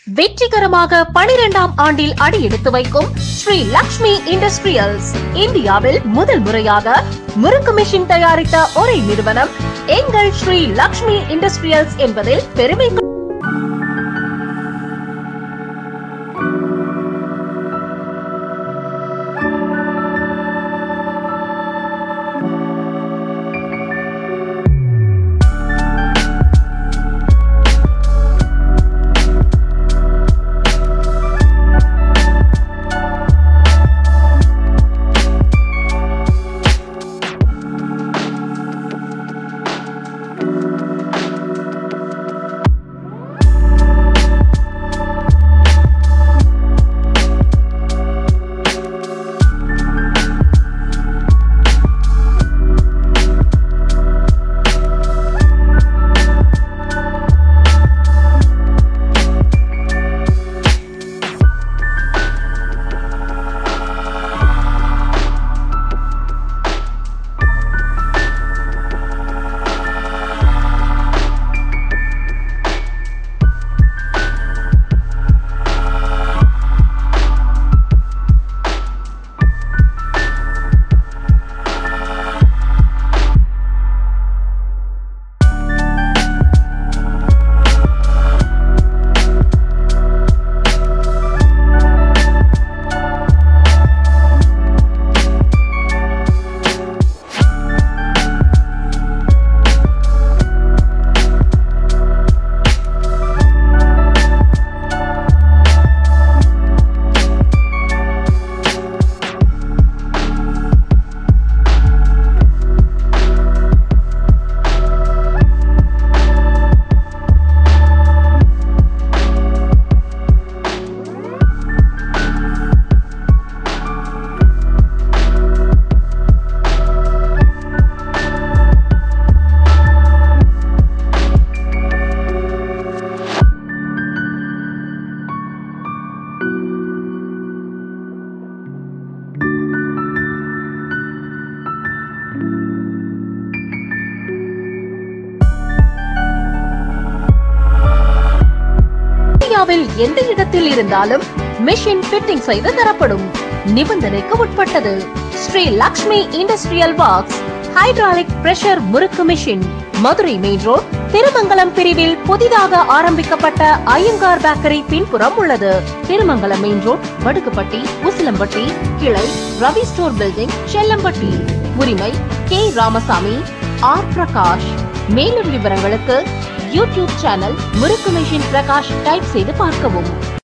வெற்றிகரமாக பனிரெண்டாம் ஆண்டில் அடியெடுத்து வைக்கும் ஸ்ரீ லக்ஷ்மி இண்டஸ்ட்ரியல்ஸ் இந்தியாவில் முதல் முறையாக முறுக்கு மிஷின் தயாரித்த ஒரே நிறுவனம் எங்கள் ஸ்ரீ லக்ஷ்மி இண்டஸ்ட்ரியல்ஸ் என்பதில் பெருமை கொ- இந்தியாவில் எந்த இடத்தில் இருந்தாலும் மிஷின் ஃபிட்டிங் செய்து தரப்படும் நிபந்தனைக்கு உட்பட்டது Sri Lakshmi industrial works hydraulic pressure முறுக்கு machine Madurai main road Thirumangalam பிரிவில் புதிதாக ஆரம்பிக்கப்பட்ட ஐயங்கார் பேக்கரி பின்புறம் உள்ளது திருமங்கலம் மெயின் ரோட் வடுக்குப்பட்டி உசிலம்பட்டி கிளை ரவி ஸ்டோர் பில்டிங் செல்லம்பட்டி உரிமை கே ராமசாமி ஆர் பிரகாஷ் மேலும் விவரங்களுக்கு யூடியூப் சேனல் முறுக்கு மிஷின் பிரகாஷ் டைப் செய்து பார்க்கவும்